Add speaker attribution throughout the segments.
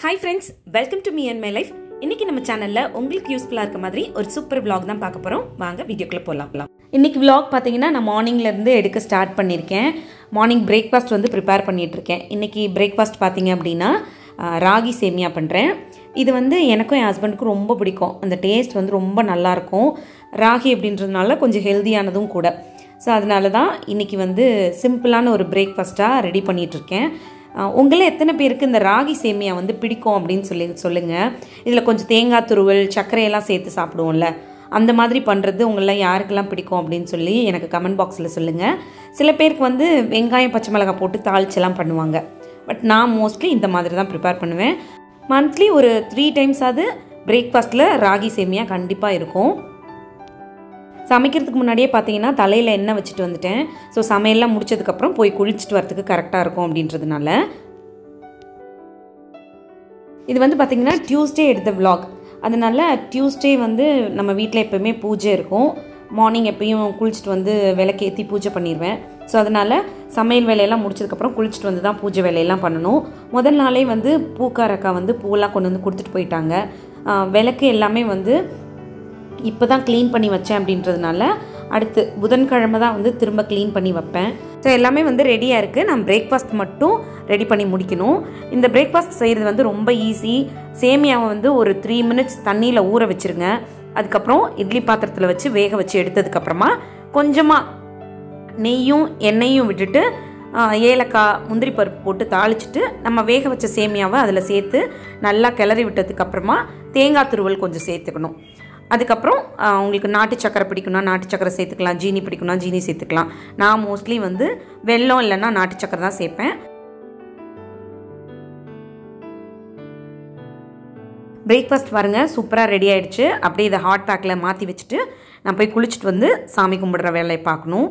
Speaker 1: hi friends welcome to me and my life இன்னைக்கு நம்ம சேனல்ல உங்களுக்கு யூஸ்ஃபுல்லாக இருக்க மாதிரி ஒரு சூப்பர் vlog தான் பார்க்க போகிறோம் வாங்க வீடியோக்குள்ளே போகலாம் இன்னைக்கு vlog பார்த்தீங்கன்னா நான் மார்னிங்ல இருந்து எடுக்க ஸ்டார்ட் பண்ணியிருக்கேன் மார்னிங் பிரேக்ஃபாஸ்ட் வந்து ப்ரிப்பேர் பண்ணிட்டு இருக்கேன் இன்னைக்கு பிரேக்ஃபாஸ்ட் பார்த்தீங்க அப்படின்னா ஆ, ராகி சேமியா பண்ணுறேன் இது வந்து எனக்கும் என் ஹஸ்பண்டுக்கும் ரொம்ப பிடிக்கும் அந்த டேஸ்ட் வந்து ரொம்ப நல்லாயிருக்கும் ராகி அப்படின்றதுனால கொஞ்சம் ஹெல்தியானதும் கூட ஸோ அதனால தான் இன்றைக்கி வந்து சிம்பிளான ஒரு பிரேக்ஃபாஸ்ட்டாக ரெடி பண்ணிகிட்ருக்கேன் உங்களில் எத்தனை பேருக்கு இந்த ராகி சேமியா வந்து பிடிக்கும் அப்படின்னு சொல்லி சொல்லுங்கள் இதில் கொஞ்சம் தேங்காய் துருவல் சர்க்கரையெல்லாம் சேர்த்து சாப்பிடுவோம்ல அந்த மாதிரி பண்ணுறது உங்களெலாம் யாருக்கெல்லாம் பிடிக்கும் அப்படின்னு சொல்லி எனக்கு கமெண்ட் பாக்ஸில் சொல்லுங்கள் சில பேருக்கு வந்து வெங்காயம் பச்சை மிளகாய் போட்டு தாளிச்செல்லாம் பண்ணுவாங்க பட் நான் மோஸ்ட்லி இந்த மாதிரி தான் ப்ரிப்பேர் பண்ணுவேன் மந்த்லி ஒரு த்ரீ டைம்ஸாவது பிரேக்ஃபாஸ்ட்டில் ராகி சேமியா கண்டிப்பாக இருக்கும் சமைக்கிறதுக்கு முன்னாடியே பார்த்தீங்கன்னா தலையில் எண்ணெய் வச்சுட்டு வந்துட்டேன் ஸோ சமையல்லாம் முடிச்சதுக்கப்புறம் போய் குளிச்சுட்டு வரதுக்கு கரெக்டாக இருக்கும் அப்படின்றதுனால இது வந்து பார்த்திங்கன்னா டியூஸ்டே எடுத்த vlog அதனால டியூஸ்டே வந்து நம்ம வீட்டில் எப்போயுமே பூஜை இருக்கும் மார்னிங் எப்பயும் குளிச்சுட்டு வந்து விளக்கேற்றி பூஜை பண்ணிடுவேன் ஸோ அதனால் சமையல் வேலையெல்லாம் முடிச்சதுக்கப்புறம் குளிச்சுட்டு வந்து தான் பூஜை வேலையெல்லாம் பண்ணணும் முதல் நாளே வந்து பூக்காரக்கா வந்து பூவெல்லாம் கொண்டு வந்து கொடுத்துட்டு போயிட்டாங்க ஆஹ் விளக்கு எல்லாமே வந்து இப்போ தான் க்ளீன் பண்ணி வச்சேன் அப்படின்றதுனால அடுத்து புதன்கிழமை தான் வந்து திரும்ப க்ளீன் பண்ணி வைப்பேன் ஸோ எல்லாமே வந்து ரெடியாக இருக்குது நான் பிரேக்ஃபாஸ்ட் மட்டும் ரெடி பண்ணி முடிக்கணும் இந்த பிரேக்ஃபாஸ்ட் செய்கிறது வந்து ரொம்ப ஈஸி சேமியாவை வந்து ஒரு த்ரீ மினிட்ஸ் தண்ணியில் ஊற வச்சுருங்க அதுக்கப்புறம் இட்லி பாத்திரத்தில் வச்சு வேக வச்சு எடுத்ததுக்கப்புறமா கொஞ்சமாக நெய்யும் எண்ணெயும் விட்டுட்டு ஆ, ஏலக்காய் முந்திரி பருப்பு போட்டு தாளிச்சிட்டு நம்ம வேக வச்ச சேமியாவை அதில் சேர்த்து நல்லா கிளறி விட்டதுக்கப்புறமா தேங்காய் துருவல் கொஞ்சம் சேர்த்துக்கணும் அதுக்கப்புறம் ஆ, உங்களுக்கு நாட்டு சக்கரை பிடிக்கும்னா நாட்டு சக்கரை சேர்த்துக்கலாம் ஜீனி பிடிக்கும்னா ஜீனி சேர்த்துக்கலாம் நான் மோஸ்ட்லி வந்து வெல்லம் இல்லைன்னா நாட்டு சக்கரை தான் சேர்ப்பேன் பிரேக்ஃபாஸ்ட் பாருங்க சூப்பராக ரெடி ஆயிடுச்சு அப்படியே இதை ஹாட் பேக்கில் மாற்றி வச்சுட்டு நான் போய் குளிச்சுட்டு வந்து சாமி கும்பிடுற வேலையை பார்க்கணும்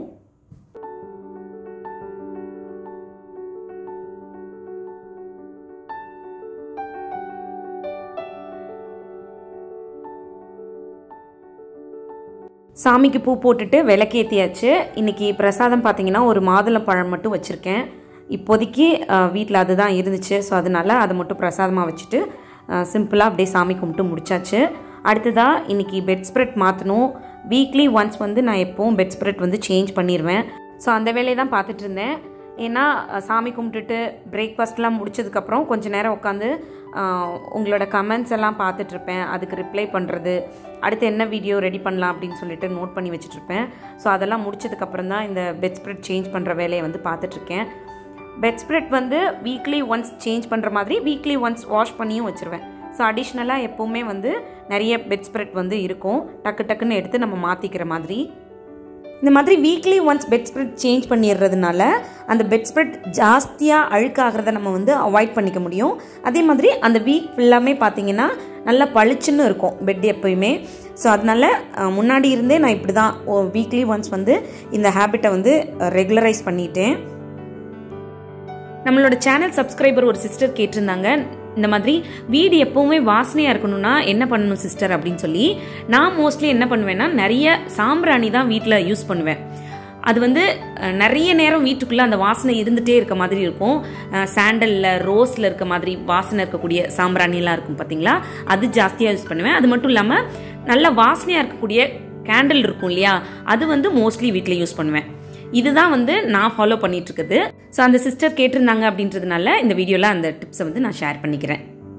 Speaker 1: சாமிக்கு பூ போட்டுட்டு விளக்கேற்றியாச்சு இன்றைக்கி பிரசாதம் பார்த்தீங்கன்னா ஒரு மாதுளம்பழம் மட்டும் வச்சுருக்கேன் இப்போதைக்கு வீட்டில் அதுதான் இருந்துச்சு ஸோ அதனால அதை மட்டும் பிரசாதமாக வச்சுட்டு சிம்பிளாக அப்படியே சாமி கும்பிட்டு முடிச்சாச்சு அடுத்ததாக இன்றைக்கி பெட் ஸ்ப்ரெட் மாற்றணும் வீக்லி ஒன்ஸ் வந்து நான் எப்போவும் பெட் ஸ்ப்ரெட் வந்து சேஞ்ச் பண்ணிடுவேன் ஸோ அந்த வேலையை தான் பார்த்துட்டு இருந்தேன் ஏன்னா அஹ், சாமி கும்பிட்டுட்டு பிரேக்ஃபாஸ்ட்லாம் முடிச்சதுக்கப்புறம் கொஞ்ச நேரம் உட்காந்து உங்களோட கமெண்ட்ஸ் எல்லாம் பார்த்துட்ருப்பேன் அதுக்கு ரிப்ளை பண்ணுறது அடுத்து என்ன வீடியோ ரெடி பண்ணலாம் அப்படின்னு சொல்லிட்டு நோட் பண்ணி வச்சுட்ருப்பேன் ஸோ அதெல்லாம் முடிச்சதுக்கப்புறம் தான் இந்த பெட் ஸ்ப்ரெட் சேஞ்ச் பண்ணுற வேலையை வந்து பார்த்துட்ருக்கேன் பெட் ஸ்ப்ரெட் வந்து வீக்லி ஒன்ஸ் சேஞ்ச் பண்ணுற மாதிரி வீக்லி ஒன்ஸ் வாஷ் பண்ணியும் வச்சுருவேன் ஸோ அடிஷ்னலாக எப்போவுமே வந்து நிறைய பெட் ஸ்ப்ரெட் வந்து இருக்கும் டக்கு டக்குன்னு எடுத்து நம்ம மாற்றிக்கிற மாதிரி இந்த மாதிரி weekly once bedspread change பண்ணிடுறதுனால அந்த பெட் ஸ்ப்ரெட் ஜாஸ்தியாக அழுக்காகிறத நம்ம வந்து அவாய்ட் பண்ணிக்க முடியும் அதே மாதிரி அந்த வீக் ஃபுல்லாமே பார்த்தீங்கன்னா நல்லா பளிச்சுன்னு இருக்கும் பெட் எப்பயுமே ஸோ அதனால அஹ், முன்னாடி இருந்தே நான் இப்படி தான் வீக்லி ஒன்ஸ் வந்து இந்த ஹேபிட்டை வந்து ரெகுலரைஸ் பண்ணிட்டேன் நம்மளோட சேனல் சப்ஸ்கிரைபர் ஒரு சிஸ்டர் கேட்டிருந்தாங்க இந்த மாதிரி வீடு எப்பவுமே வாசனையாக இருக்கணும்னா என்ன பண்ணணும் சிஸ்டர் அப்படின்னு சொல்லி நான் மோஸ்ட்லி என்ன பண்ணுவேன்னா நிறைய சாம்பிராணி தான் வீட்டில் யூஸ் பண்ணுவேன் அது வந்து அஹ், நிறைய நேரம் வீட்டுக்குள்ளே அந்த வாசனை இருந்துகிட்டே இருக்க மாதிரி இருக்கும் சாண்டலில் ரோஸில் இருக்க மாதிரி வாசனை இருக்கக்கூடிய சாம்பிராணிலாம் இருக்கும் பார்த்தீங்களா அது ஜாஸ்தியாக யூஸ் பண்ணுவேன் அது மட்டும் இல்லாமல் நல்ல வாசனையாக இருக்கக்கூடிய கேண்டில் இருக்கும் இல்லையா அது வந்து மோஸ்ட்லி வீட்டில் யூஸ் பண்ணுவேன் இதுதான் வந்து நான் ஃபாலோ பண்ணிட்டு இருக்குது ஸோ அந்த சிஸ்டர் கேட்டிருந்தாங்க அப்படின்றதுனால இந்த வீடியோவில் அந்த டிப்ஸை வந்து நான் ஷேர் பண்ணிக்கிறேன்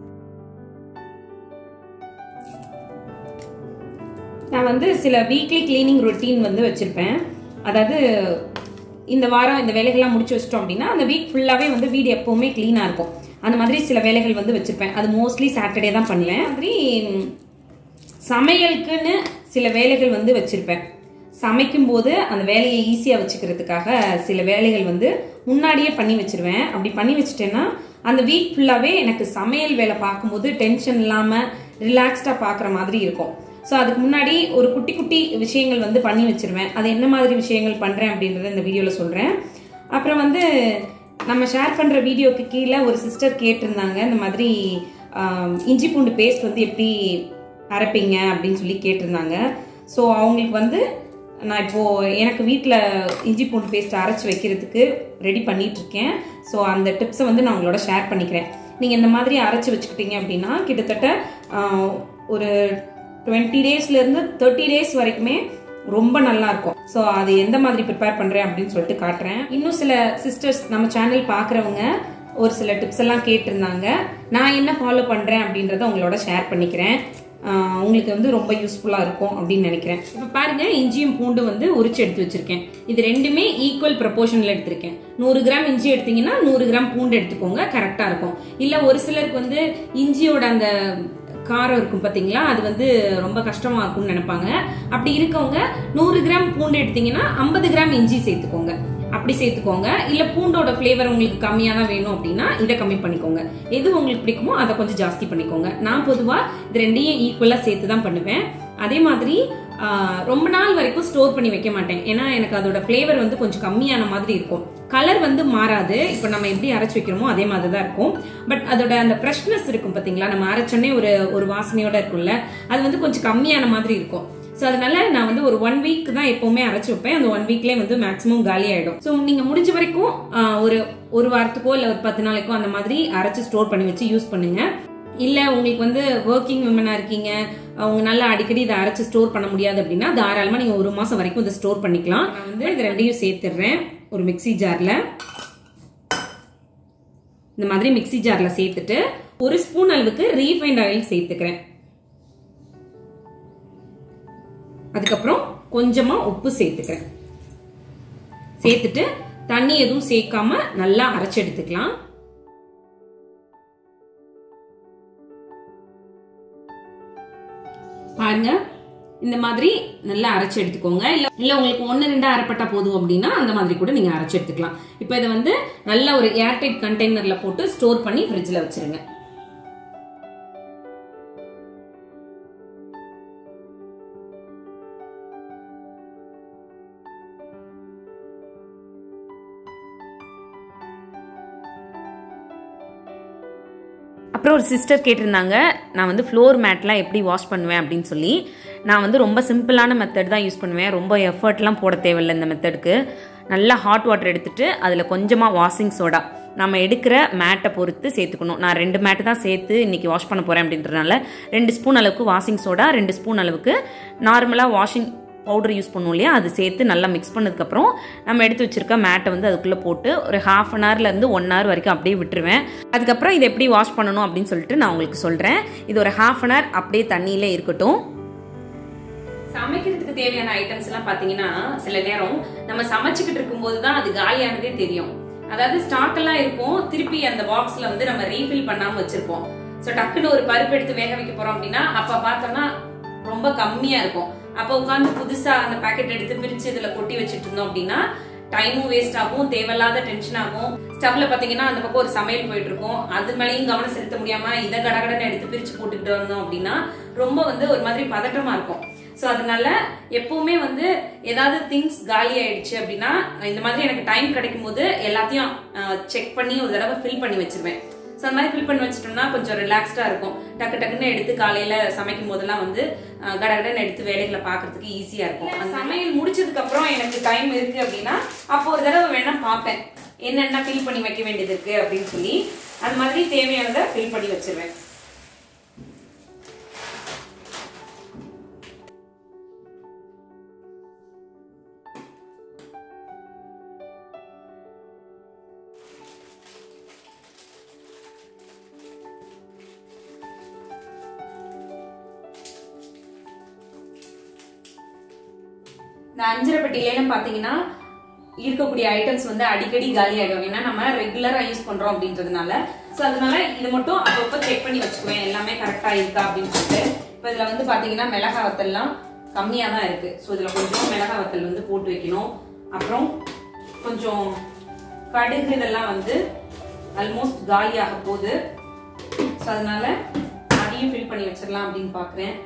Speaker 1: நான் வந்து சில வீக்லி க்ளீனிங் ரொட்டீன் வந்து வச்சுருப்பேன் அதாவது இந்த வாரம் இந்த வேலைகள்லாம் முடிச்சு வச்சிட்டோம் அப்படின்னா அந்த வீக் ஃபுல்லாகவே வந்து வீடு எப்போவுமே க்ளீனாக இருக்கும் அந்த மாதிரி சில வேலைகள் வந்து வச்சுருப்பேன் அது மோஸ்ட்லி சாட்டர்டே தான் பண்ணுவேன் அது மாதிரி ம், சமையலுக்குன்னு சில வேலைகள் வந்து வச்சுருப்பேன் சமைக்கும்போது அந்த வேலையை ஈஸியாக வச்சுக்கிறதுக்காக சில வேலைகள் வந்து முன்னாடியே பண்ணி வச்சிருவேன் அப்படி பண்ணி வச்சுட்டேன்னா அந்த வீக் ஃபுல்லாகவே எனக்கு சமையல் வேலை பார்க்கும்போது டென்ஷன் இல்லாமல் ரிலாக்ஸ்டாக பார்க்குற மாதிரி இருக்கும் ஸோ அதுக்கு முன்னாடி ஒரு குட்டி குட்டி விஷயங்கள் வந்து பண்ணி வச்சிருவேன் அது என்ன மாதிரி விஷயங்கள் பண்ணுறேன் அப்படின்றத இந்த வீடியோவில் சொல்கிறேன் அப்புறம் வந்து நம்ம ஷேர் பண்ணுற வீடியோக்கு கீழே ஒரு சிஸ்டர் கேட்டிருந்தாங்க இந்த மாதிரி ஆம், இஞ்சி பூண்டு பேஸ்ட் வந்து எப்படி அரைப்பீங்க அப்படின்னு சொல்லி கேட்டிருந்தாங்க ஸோ அவங்களுக்கு வந்து நான் இப்போது எனக்கு வீட்டில் இஞ்சி பூண்டு பேஸ்ட் அரைச்சி வைக்கிறதுக்கு ரெடி பண்ணிட்டு இருக்கேன் ஸோ அந்த டிப்ஸை வந்து நான் உங்களோட ஷேர் பண்ணிக்கிறேன் நீங்கள் இந்த மாதிரி அரைச்சி வச்சுக்கிட்டீங்க அப்படின்னா கிட்டத்தட்ட ஆஹ், ஒரு டுவெண்ட்டி டேஸ்லேருந்து தேர்ட்டி டேஸ் வரைக்குமே ரொம்ப நல்லா இருக்கும் ஸோ அது எந்த மாதிரி ப்ரிப்பேர் பண்ணுறேன் அப்படின்னு சொல்லிட்டு காட்டுறேன் இன்னும் சில சிஸ்டர்ஸ் நம்ம சேனல் பார்க்குறவங்க ஒரு சில டிப்ஸ் எல்லாம் கேட்டிருந்தாங்க நான் என்ன ஃபாலோ பண்ணுறேன் அப்படின்றத உங்களோட ஷேர் பண்ணிக்கிறேன் ஆஹ் உங்களுக்கு வந்து ரொம்ப யூஸ்ஃபுல்லாக இருக்கும் அப்படின்னு நினைக்கிறேன் இப்போ பாருங்க இஞ்சியும் பூண்டு வந்து உரிச்சு எடுத்து வச்சிருக்கேன் இது ரெண்டுமே ஈக்குவல் ப்ரப்போர்ஷனில் எடுத்திருக்கேன் நூறு கிராம் இஞ்சி எடுத்தீங்கன்னா நூறு கிராம் பூண்டு எடுத்துக்கோங்க கரெக்டாக இருக்கும் இல்லை ஒரு சிலருக்கு வந்து இஞ்சியோட அந்த காரம் இருக்கும் பார்த்தீங்களா அது வந்து ரொம்ப கஷ்டமா இருக்கும்னு நினைப்பாங்க அப்படி இருக்கவங்க நூறு கிராம் பூண்டு எடுத்தீங்கன்னா ஐம்பது கிராம் இஞ்சி சேர்த்துக்கோங்க அப்படி சேர்த்துக்கோங்க இல்ல பூண்டோட ஃப்ளேவர் உங்களுக்கு கம்மியா தான் வேணும் அப்படின்னா இதை கம்மி பண்ணிக்கோங்க எது உங்களுக்கு பிடிக்குமோ அதை கொஞ்சம் ஜாஸ்தி பண்ணிக்கோங்க நான் பொதுவா இது ரெண்டையும் ஈக்குவலா சேர்த்து தான் பண்ணுவேன் அதே மாதிரி ஆஹ், ரொம்ப நாள் வரைக்கும் ஸ்டோர் பண்ணி வைக்க மாட்டேன் ஏன்னா எனக்கு அதோட ஃப்ளேவர் வந்து கொஞ்சம் கம்மியான மாதிரி இருக்கும் கலர் வந்து மாறாது இப்போ நம்ம எப்படி அரைச்சு வைக்கிறோமோ அதே மாதிரி தான் இருக்கும் பட் அதோட அந்த ஃப்ரெஷ்னஸ் இருக்கும் பாத்தீங்களா நம்ம அரைச்சோன்னே ஒரு ஒரு வாசனையோட இருக்கும்ல அது வந்து கொஞ்சம் கம்மியான மாதிரி இருக்கும் ஸோ அதனால நான் வந்து ஒரு ஒன் வீக் தான் எப்பவுமே அரைச்சு வைப்பேன் அந்த ஒன் வீக்லேயே வந்து மேக்ஸிமம் காலி ஆயிடும் ஸோ நீங்க முடிஞ்ச வரைக்கும் ஆஹ், ஒரு ஒரு வாரத்துக்கோ இல்லை ஒரு பத்து நாளைக்கோ அந்த மாதிரி அரைச்சு ஸ்டோர் பண்ணி வச்சு யூஸ் பண்ணுங்க இல்ல உங்களுக்கு வந்து ஒர்க்கிங் விமனா இருக்கீங்க உங்களால அடிக்கடி இதை அரைச்சு ஸ்டோர் பண்ண முடியாது அப்படின்னா தாராளமா நீங்க ஒரு மாசம் வரைக்கும் இதை ஸ்டோர் பண்ணிக்கலாம் நான் வந்து இது ரெண்டையும் சேர்த்துடுறேன் ஒரு மிக்ஸி ஜார்ல இந்த மாதிரி மிக்ஸி ஜார்ல சேர்த்துட்டு ஒரு ஸ்பூன் அளவுக்கு ரீஃபைண்ட் ஆயில் சேர்த்துக்கிறேன் அதுக்கப்புறம் கொஞ்சமா உப்பு சேர்த்துக்கிறேன் சேர்த்துட்டு தண்ணி எதுவும் சேர்க்காம நல்லா அரைச்சு எடுத்துக்கலாம் பாருங்க இந்த மாதிரி நல்லா அரைச்சு எடுத்துக்கோங்க இல்ல இல்ல உங்களுக்கு ஒன்னு ரெண்டா அரைப்பட்டா போதும் அப்படின்னா அந்த மாதிரி கூட நீங்க அரைச்சு எடுத்துக்கலாம் இப்போ இதை வந்து நல்ல ஒரு ஏர்டைட் கண்டெய்னர்ல போட்டு ஸ்டோர் பண்ணி ஃப்ரிட்ஜ்ல வச்சிருங்க அப்புறம் ஒரு சிஸ்டர் கேட்டிருந்தாங்க நான் வந்து ஃப்ளோர் மேட்லாம் எப்படி வாஷ் பண்ணுவேன் அப்படின்னு சொல்லி நான் வந்து ரொம்ப சிம்பிளான மெத்தட் தான் யூஸ் பண்ணுவேன் ரொம்ப எஃபர்ட்லாம் போட தேவையில்லை இந்த மெத்தடுக்கு நல்லா ஹாட் வாட்டர் எடுத்துட்டு அதில் கொஞ்சமாக வாஷிங் சோடா நம்ம எடுக்கிற மேட்டை பொறுத்து சேர்த்துக்கணும் நான் ரெண்டு மேட்டு தான் சேர்த்து இன்னைக்கு வாஷ் பண்ண போகிறேன் அப்படின்றனால ரெண்டு ஸ்பூன் அளவுக்கு வாஷிங் சோடா ரெண்டு ஸ்பூன் அளவுக்கு நார்மலாக வாஷிங் பவுடர் யூஸ் பண்ணுவோம் இல்லையா அது சேர்த்து நல்லா மிக்ஸ் பண்ணதுக்கப்புறம் நம்ம எடுத்து வச்சிருக்க மேட்டை வந்து அதுக்குள்ளே போட்டு ஒரு ஹாஃப் அன் ஹவர்லேருந்து ஒன் ஹவர் வரைக்கும் அப்படியே விட்டுருவேன் அதுக்கப்புறம் இதை எப்படி வாஷ் பண்ணணும் அப்படின்னு சொல்லிட்டு நான் உங்களுக்கு சொல்கிறேன் இது ஒரு ஹாஃப் அன் ஹவர் அப்படியே தண்ணியிலே இருக்கட்டும் சமைக்கிறதுக்கு தேவையான ஐட்டம்ஸ் எல்லாம் பாத்தீங்கன்னா சில நேரம் நம்ம சமைச்சுக்கிட்டு இருக்கும்போது தான் அது காலியானதே தெரியும் அதாவது ஸ்டாக் எல்லாம் இருக்கும் திருப்பி அந்த பாக்ஸ்ல வந்து நம்ம ரீஃபில் பண்ணாம வச்சிருப்போம் சோ டக்குன்னு ஒரு பருப்பு எடுத்து வேக வைக்க போறோம் அப்படின்னா அப்ப பார்த்தோம்னா ரொம்ப கம்மியா இருக்கும் அப்ப உட்காந்து புதுசா அந்த பாக்கெட் எடுத்து பிரிச்சு இதுல கொட்டி வச்சிட்டு இருந்தோம் அப்படின்னா டைமும் வேஸ்ட் ஆகும் தேவையில்லாத டென்ஷன் ஆகும் ஸ்டவ்ல பாத்தீங்கன்னா அந்த பக்கம் ஒரு சமையல் போயிட்டு இருக்கும் அது மேலேயும் கவனம் செலுத்த முடியாம இதை கடகடன்னு எடுத்து பிரிச்சு போட்டுக்கிட்டு வந்தோம் அப்படின்னா ரொம்ப வந்து ஒரு மாதிரி பதட்டமா இருக்கும் ஸோ அதனால எப்பவுமே வந்து ஏதாவது திங்ஸ் காலி ஆயிடுச்சு அப்படின்னா இந்த மாதிரி எனக்கு டைம் கிடைக்கும் போது எல்லாத்தையும் செக் பண்ணி ஒரு தடவை ஃபில் பண்ணி வச்சிருவேன் ஸோ அந்த மாதிரி ஃபில் பண்ணி வச்சிட்டோம்னா கொஞ்சம் ரிலாக்ஸ்டா இருக்கும் டக்கு டக்குன்னு எடுத்து காலையில சமைக்கும் போதெல்லாம் வந்து அஹ், கடகடன்னு எடுத்து வேலைகளை பார்க்கறதுக்கு ஈஸியா இருக்கும் அந்த சமையல் முடிச்சதுக்கு அப்புறம் எனக்கு டைம் இருக்கு அப்படின்னா அப்போ ஒரு தடவை வேணா பார்ப்பேன் என்னென்ன ஃபில் பண்ணி வைக்க வேண்டியது இருக்கு அப்படின்னு சொல்லி அந்த மாதிரி தேவையானதை ஃபில் பண்ணி வச்சிருவேன் இந்த அஞ்சரை பெட்டியிலாம் பாத்தீங்கன்னா இருக்கக்கூடிய ஐட்டம்ஸ் வந்து அடிக்கடி காலி ஆயிடும் ஏன்னா நம்ம ரெகுலரா யூஸ் பண்றோம் அப்படின்றதுனால சோ அதனால இது மட்டும் அப்பப்போ செக் பண்ணி வச்சுக்குவேன் எல்லாமே கரெக்டா இருக்கா அப்படின்னு சொல்லிட்டு இப்போ இதுல வந்து பாத்தீங்கன்னா மிளகா வத்தல்லாம் கம்மியா தான் இருக்கு ஸோ இதுல கொஞ்சம் மிளகா வத்தல் வந்து போட்டு வைக்கணும் அப்புறம் கொஞ்சம் கடுகு இதெல்லாம் வந்து ஆல்மோஸ்ட் காலியாக போகுது ஸோ அதனால அதையும் ஃபில் பண்ணி வச்சிடலாம் அப்படின்னு பாக்குறேன்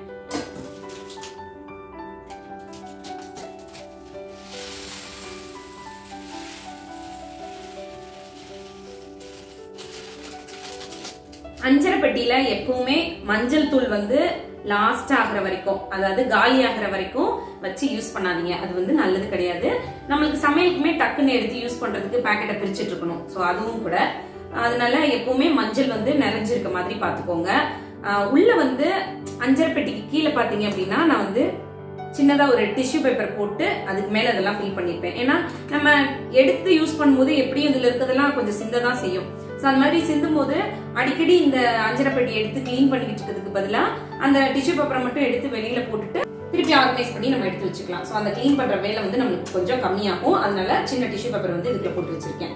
Speaker 1: அஞ்சரை பெட்டியில எப்பவுமே மஞ்சள் தூள் வந்து லாஸ்ட் ஆகுற வரைக்கும் அதாவது காலி ஆகுற வரைக்கும் வச்சு யூஸ் பண்ணாதீங்க அது வந்து நல்லது கிடையாது நம்மளுக்கு சமையலுக்குமே டக்குன்னு எடுத்து யூஸ் பண்றதுக்கு பாக்கெட்டை பிரிச்சுட்டு இருக்கணும் ஸோ அதுவும் கூட அதனால எப்பவுமே மஞ்சள் வந்து நிறைஞ்சிருக்க மாதிரி பார்த்துக்கோங்க ஆஹ் உள்ள வந்து அஞ்சரை பெட்டிக்கு கீழே பார்த்தீங்க அப்படின்னா நான் வந்து சின்னதா ஒரு டிஷ்யூ பேப்பர் போட்டு அதுக்கு மேல அதெல்லாம் ஃபில் பண்ணிருப்பேன் ஏன்னா நம்ம எடுத்து யூஸ் பண்ணும்போது எப்படியும் இதுல இருக்கிறதெல்லாம் கொஞ்சம் சிந்த தான் செய்யும் ஸோ அந்த மாதிரி சிந்தும் போது அடிக்கடி இந்த அஞ்சரை பெட்டி எடுத்து க்ளீன் பண்ணிக்கிட்டு இருக்கிறதுக்கு பதிலா அந்த டிஷ்யூ பேப்பரை மட்டும் எடுத்து வெளியில போட்டுட்டு திருப்பி ஆர்கனைஸ் பண்ணி நம்ம எடுத்து வச்சுக்கலாம் ஸோ அந்த க்ளீன் பண்ற வேலை வந்து நம்மளுக்கு கொஞ்சம் கம்மியாகும் அதனால சின்ன டிஷ்யூ பேப்பர் வந்து இதுக்குள்ள போட்டு வச்சிருக்கேன்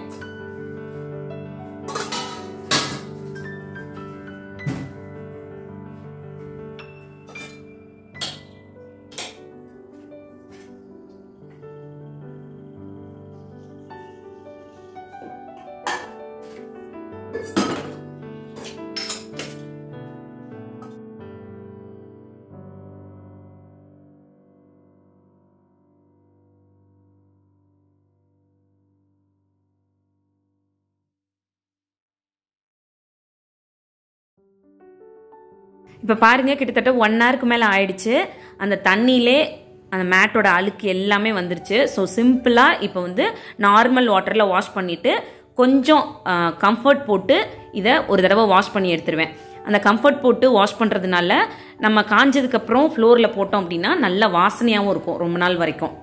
Speaker 1: இப்போ பாருங்க கிட்டத்தட்ட ஒன் ஹவருக்கு மேலே ஆயிடுச்சு அந்த தண்ணியிலே அந்த மேட்டோட அழுக்கு எல்லாமே வந்துருச்சு ஸோ சிம்பிளாக இப்போ வந்து நார்மல் வாட்டரில் வாஷ் பண்ணிவிட்டு கொஞ்சம் கம்ஃபர்ட் போட்டு இதை ஒரு தடவை வாஷ் பண்ணி எடுத்துருவேன் அந்த கம்ஃபர்ட் போட்டு வாஷ் பண்ணுறதுனால நம்ம காஞ்சதுக்கப்புறம் ஃப்ளோரில் போட்டோம் அப்படின்னா நல்ல வாசனையாகவும் இருக்கும் ரொம்ப நாள் வரைக்கும்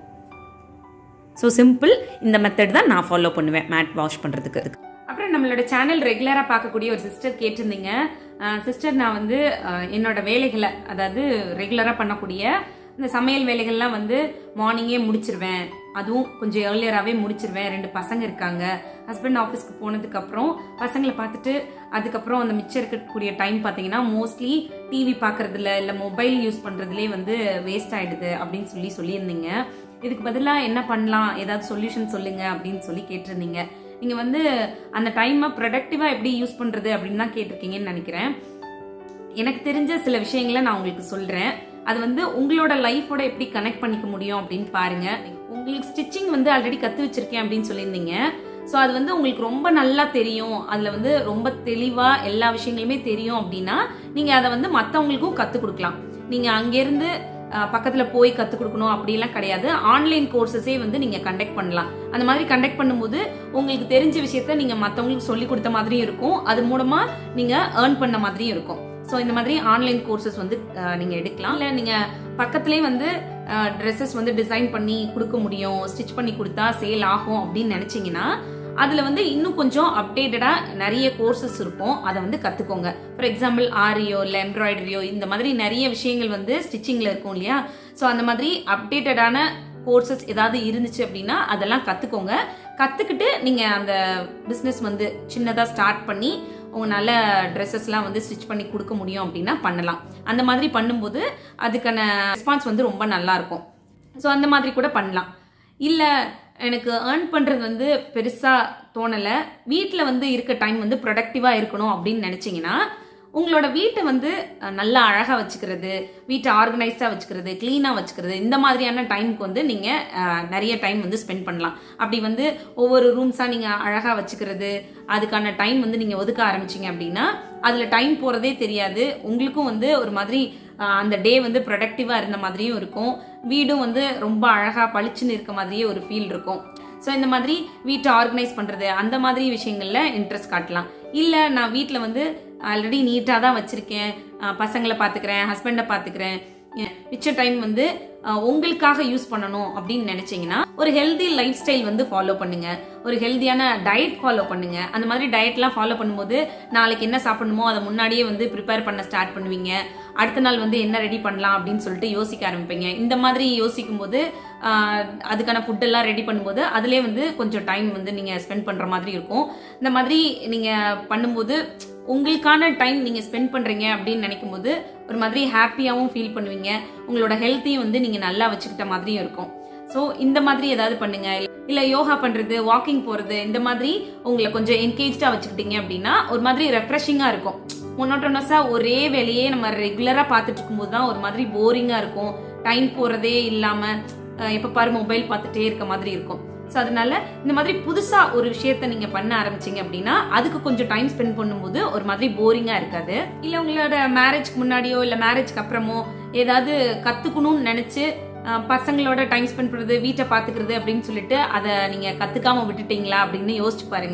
Speaker 1: ஸோ சிம்பிள் இந்த மெத்தட் தான் நான் ஃபாலோ பண்ணுவேன் மேட் வாஷ் பண்ணுறதுக்கு அப்புறம் நம்மளோட சேனல் ரெகுலராக பார்க்கக்கூடிய ஒரு சிஸ்டர் கேட்டிருந்தீங்க சிஸ்டர் நான் வந்து அஹ், என்னோட வேலைகளை அதாவது ரெகுலராக பண்ணக்கூடிய இந்த சமையல் வேலைகள்லாம் வந்து மார்னிங்கே முடிச்சிருவேன் அதுவும் கொஞ்சம் ஏர்லியராகவே முடிச்சிருவேன் ரெண்டு பசங்க இருக்காங்க ஹஸ்பண்ட் ஆஃபீஸ்க்கு போனதுக்கப்புறம் பசங்களை பார்த்துட்டு அதுக்கப்புறம் அந்த மிச்சம் இருக்கக்கூடிய டைம் பார்த்தீங்கன்னா மோஸ்ட்லி டிவி பார்க்கறதுல இல்லை மொபைல் யூஸ் பண்ணுறதுலே வந்து வேஸ்ட் ஆயிடுது அப்படின்னு சொல்லி சொல்லியிருந்தீங்க இதுக்கு பதிலாக என்ன பண்ணலாம் ஏதாவது சொல்யூஷன் சொல்லுங்க அப்படின்னு சொல்லி கேட்டிருந்தீங்க நீங்க வந்து அந்த டைமை ப்ரொடக்டிவா எப்படி யூஸ் பண்றது அப்படின்னு தான் கேட்டிருக்கீங்கன்னு நினைக்கிறேன் எனக்கு தெரிஞ்ச சில விஷயங்களை நான் உங்களுக்கு சொல்றேன் அது வந்து உங்களோட லைஃபோட எப்படி கனெக்ட் பண்ணிக்க முடியும் அப்படின்னு பாருங்க உங்களுக்கு ஸ்டிச்சிங் வந்து ஆல்ரெடி கத்து வச்சிருக்கேன் அப்படின்னு சொல்லியிருந்தீங்க ஸோ அது வந்து உங்களுக்கு ரொம்ப நல்லா தெரியும் அதில் வந்து ரொம்ப தெளிவாக எல்லா விஷயங்களுமே தெரியும் அப்படின்னா நீங்கள் அதை வந்து மற்றவங்களுக்கும் கற்றுக் கொடுக்கலாம் நீங்கள் அங்கேருந்து பக்கத்தில் போய் கற்றுக் கொடுக்கணும் அப்படிலாம் கிடையாது ஆன்லைன் கோர்சஸே வந்து நீங்கள் கண்டக்ட் பண்ணலாம் அந்த மாதிரி கண்டக்ட் பண்ணும்போது உங்களுக்கு தெரிஞ்ச விஷயத்த நீங்கள் மற்றவங்களுக்கு சொல்லி கொடுத்த மாதிரியும் இருக்கும் அது மூலமாக நீங்கள் ஏர்ன் பண்ண மாதிரியும் இருக்கும் ஸோ இந்த மாதிரி ஆன்லைன் கோர்சஸ் வந்து அஹ், நீங்க எடுக்கலாம் இல்லை நீங்க பக்கத்துலேயே வந்து ட்ரெஸ்ஸஸ் வந்து டிசைன் பண்ணி கொடுக்க முடியும் ஸ்டிச் பண்ணி கொடுத்தா சேல் ஆகும் அப்படின்னு நினைச்சீங்கன்னா அதுல வந்து இன்னும் கொஞ்சம் அப்டேட்டடா நிறைய கோர்சஸ் இருக்கும் அதை வந்து கத்துக்கோங்க ஃபார் எக்ஸாம்பிள் ஆரியோ இல்லை எம்ப்ராய்டரியோ இந்த மாதிரி நிறைய விஷயங்கள் வந்து ஸ்டிச்சிங்ல இருக்கும் இல்லையா ஸோ அந்த மாதிரி அப்டேட்டடான கோர்சஸ் ஏதாவது இருந்துச்சு அப்படின்னா அதெல்லாம் கத்துக்கோங்க கத்துக்கிட்டு நீங்க அந்த பிசினஸ் வந்து சின்னதா ஸ்டார்ட் பண்ணி உங்க நல்ல ட்ரெஸ்ஸஸ்லாம் வந்து ஸ்டிச் பண்ணி கொடுக்க முடியும் அப்படின்னா பண்ணலாம் அந்த மாதிரி பண்ணும்போது அதுக்கான ரெஸ்பான்ஸ் வந்து ரொம்ப நல்லா இருக்கும் ஸோ அந்த மாதிரி கூட பண்ணலாம் இல்லை எனக்கு ஏர்ன் பண்ணுறது வந்து பெருசாக தோணலை வீட்டில் வந்து இருக்க டைம் வந்து ப்ரொடக்டிவாக இருக்கணும் அப்படின்னு நினச்சிங்கன்னா உங்களோட வீட்டை வந்து அஹ், நல்லா அழகாக வச்சுக்கிறது வீட்டை ஆர்கனைஸ்டாக வச்சுக்கிறது க்ளீனாக வச்சுக்கிறது இந்த மாதிரியான டைமுக்கு வந்து நீங்கள் நிறைய டைம் வந்து ஸ்பெண்ட் பண்ணலாம் அப்படி வந்து ஒவ்வொரு ரூம்ஸாக நீங்கள் அழகாக வச்சுக்கிறது அதுக்கான டைம் வந்து நீங்கள் ஒதுக்க ஆரம்பிச்சிங்க அப்படின்னா அதில் டைம் போகிறதே தெரியாது உங்களுக்கும் வந்து ஒரு மாதிரி அஹ், அந்த டே வந்து ப்ரொடக்டிவாக இருந்த மாதிரியும் இருக்கும் வீடும் வந்து ரொம்ப அழகாக பளிச்சுன்னு இருக்க மாதிரியே ஒரு ஃபீல் இருக்கும் ஸோ இந்த மாதிரி வீட்டை ஆர்கனைஸ் பண்ணுறது அந்த மாதிரி விஷயங்களில் இன்ட்ரெஸ்ட் காட்டலாம் இல்லை நான் வீட்டில் வந்து ஆல்ரெடி நீட்டாக தான் வச்சுருக்கேன் பசங்களை பார்த்துக்கிறேன் ஹஸ்பண்டை பார்த்துக்கிறேன் மிச்ச டைம் வந்து அஹ், உங்களுக்காக யூஸ் பண்ணணும் அப்படின்னு நினைச்சீங்கன்னா ஒரு ஹெல்தி லைஃப் ஸ்டைல் வந்து ஃபாலோ பண்ணுங்க ஒரு ஹெல்தியான டயட் ஃபாலோ பண்ணுங்க அந்த மாதிரி டயட்லாம் ஃபாலோ பண்ணும்போது நாளைக்கு என்ன சாப்பிடணுமோ அதை முன்னாடியே வந்து ப்ரிப்பேர் பண்ண ஸ்டார்ட் பண்ணுவீங்க அடுத்த நாள் வந்து என்ன ரெடி பண்ணலாம் அப்படின்னு சொல்லிட்டு யோசிக்க ஆரம்பிப்பீங்க இந்த மாதிரி யோசிக்கும் போது ஆஹ், அதுக்கான ஃபுட்டெல்லாம் ரெடி பண்ணும்போது அதுலேயே வந்து கொஞ்சம் டைம் வந்து நீங்கள் ஸ்பெண்ட் பண்ணுற மாதிரி இருக்கும் இந்த மாதிரி நீங்கள் பண்ணும்போது உங்களுக்கான டைம் நீங்கள் ஸ்பெண்ட் பண்ணுறீங்க அப்படின்னு நினைக்கும் போது ஒரு மாதிரி ஹாப்பியாகவும் ஃபீல் பண்ணுவீங்க உங்களோட ஹெல்த்தையும் வந்து நீங்கள் நல்லா வச்சுக்கிட்ட மாதிரியும் இருக்கும் ஸோ இந்த மாதிரி ஏதாவது பண்ணுங்க இல்லை யோகா பண்ணுறது வாக்கிங் போகிறது இந்த மாதிரி உங்களை கொஞ்சம் என்கேஜாக வச்சுக்கிட்டீங்க அப்படின்னா ஒரு மாதிரி ரெஃப்ரெஷிங்காக இருக்கும் மொனோட்டோனஸாக ஒரே வேலையே நம்ம ரெகுலராக பார்த்துட்டு இருக்கும்போது தான் ஒரு மாதிரி போரிங்காக இருக்கும் டைம் போகிறதே இல்லாமல் எப்போ பாரு மொபைல் பார்த்துட்டே இருக்க மாதிரி இருக்கும் ஸோ அதனால இந்த மாதிரி புதுசாக ஒரு விஷயத்த நீங்கள் பண்ண ஆரம்பிச்சீங்க அப்படின்னா அதுக்கு கொஞ்சம் டைம் ஸ்பெண்ட் பண்ணும்போது ஒரு மாதிரி போரிங்காக இருக்காது இல்லை உங்களோட மேரேஜ்க்கு முன்னாடியோ இல்லை மேரேஜ்க்கு அப்புறமோ ஏதாவது கற்றுக்கணும்னு நினச்சி பசங்களோட டைம் ஸ்பெண்ட் பண்ணுறது வீட்டை பார்த்துக்கிறது அப்படின்னு சொல்லிட்டு அதை நீங்கள் கற்றுக்காம விட்டுட்டீங்களா அப்படின்னு யோசிச்சு பாருங்க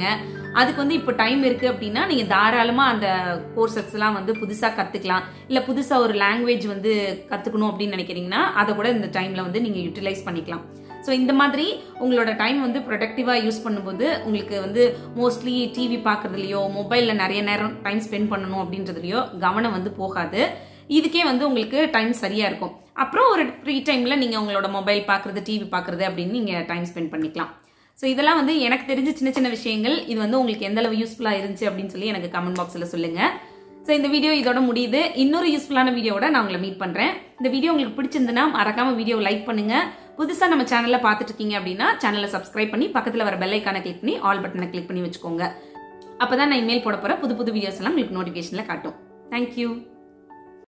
Speaker 1: அதுக்கு வந்து இப்போ டைம் இருக்கு அப்படின்னா நீங்க தாராளமா அந்த கோர்சஸ் எல்லாம் வந்து புதுசா கத்துக்கலாம் இல்ல புதுசா ஒரு லாங்குவேஜ் வந்து கத்துக்கணும் அப்படின்னு நினைக்கிறீங்கன்னா அதை கூட இந்த டைம்ல வந்து நீங்க யூட்டிலைஸ் பண்ணிக்கலாம் ஸோ இந்த மாதிரி உங்களோட டைம் வந்து ப்ரொடக்டிவாக யூஸ் பண்ணும்போது உங்களுக்கு வந்து மோஸ்ட்லி டிவி பார்க்குறதுலையோ மொபைலில் நிறைய நேரம் டைம் ஸ்பெண்ட் பண்ணணும் அப்படின்றதுலையோ கவனம் வந்து போகாது இதுக்கே வந்து உங்களுக்கு டைம் சரியாக இருக்கும் அப்புறம் ஒரு ஃப்ரீ டைமில் நீங்கள் உங்களோட மொபைல் பார்க்குறது டிவி பார்க்குறது அப்படின்னு நீங்கள் டைம் ஸ்பெண்ட் பண்ணிக்கலாம் ஸோ இதெல்லாம் வந்து எனக்கு தெரிஞ்ச சின்ன சின்ன விஷயங்கள் இது வந்து உங்களுக்கு எந்த அளவு யூஸ்ஃபுல்லாக இருந்துச்சு அப்படின்னு சொல்லி எனக்கு கமெண்ட் பாக்ஸில் சொல்லுங்கள் ஸோ இந்த வீடியோ இதோட முடியுது இன்னொரு யூஸ்ஃபுல்லான வீடியோவோட நான் உங்களை மீட் பண்ணுறேன் இந்த வீடியோ உங்களுக்கு பிடிச்சிருந்துன்னா மறக்காம வீடியோ லைக் பண்ணுங்க புதுசாக நம்ம சேனலில் பார்த்துட்டு இருக்கீங்க அப்படின்னா சேனலை சப்ஸ்கிரைப் பண்ணி பக்கத்தில் வர பெல் ஐக்கானை கிளிக் பண்ணி ஆல் பட்டனை கிளிக் பண்ணி வச்சுக்கோங்க அப்போ தான் நான் இமெயில் போட போகிற புது புது வீடியோஸ் எல்லாம் உங்களுக்கு நோட்டிஃபிகேஷனில் காட்டும் தேங்க்யூ